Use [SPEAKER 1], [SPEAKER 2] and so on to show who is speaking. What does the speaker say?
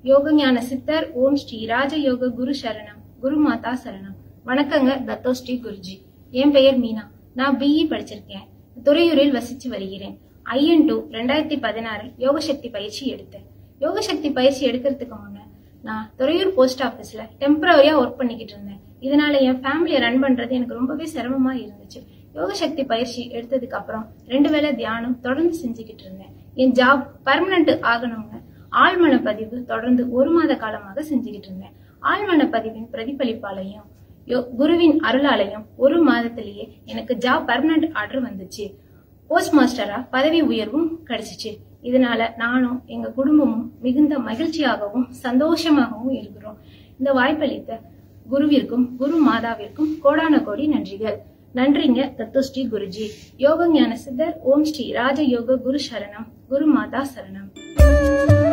[SPEAKER 1] யோக ஞான சித்தர் ஓம் ஸ்ரீ ராஜயோக குரு சரணம் குரு மாதா சரணம் வணக்கங்க தத்தோ ஸ்ரீ குருஜி என் பெயர் மீனா நான் பிஇ படிச்சிருக்கேன் துறையூரில் வசிச்சு வருகிறேன் ஐஎன் டூ ரெண்டாயிரத்தி பதினாறில் யோக சக்தி பயிற்சி எடுத்தேன் யோக சக்தி பயிற்சி எடுக்கிறதுக்கு முன்ன நான் துறையூர் போஸ்ட் ஆஃபீஸ்ல டெம்பரவரியா ஒர்க் பண்ணிக்கிட்டு இருந்தேன் இதனால என் ஃபேமிலியை ரன் பண்றது எனக்கு ரொம்பவே சிரமமா இருந்துச்சு யோக சக்தி பயிற்சி எடுத்ததுக்கு அப்புறம் ரெண்டு வேளை தியானம் தொடர்ந்து செஞ்சுக்கிட்டு இருந்தேன் என் ஜாப் பர்மனன்ட் ஆகணும்னு ஆழ்மன பதிவு தொடர்ந்து ஒரு மாத காலமாக செஞ்சுக்கிட்டு இருந்தேன் ஆழ்மன பதிவின் பிரதிபலிப்பாலையும் யோ- குருவின் அருளாலையும் ஒரு மாதத்திலேயே எனக்கு ஜாப் பர்மனன்ட் ஆர்டர் வந்துச்சு போஸ்ட் மாஸ்டரா பதவி உயர்வும் கிடைச்சிச்சு இதனால நானும் எங்க குடும்பமும் மிகுந்த மகிழ்ச்சியாகவும் சந்தோஷமாகவும் இருக்கிறோம் இந்த வாய்ப்பளித்த குருவிற்கும் குரு மாதாவிற்கும் கோடான கோடி நன்றிகள் நன்றிங்க தத்துஸ்ரீ குருஜி யோக ஞான சித்தர் ஓம் ஸ்ரீ ராஜ யோக குரு சரணம் குரு மாதா சரணம்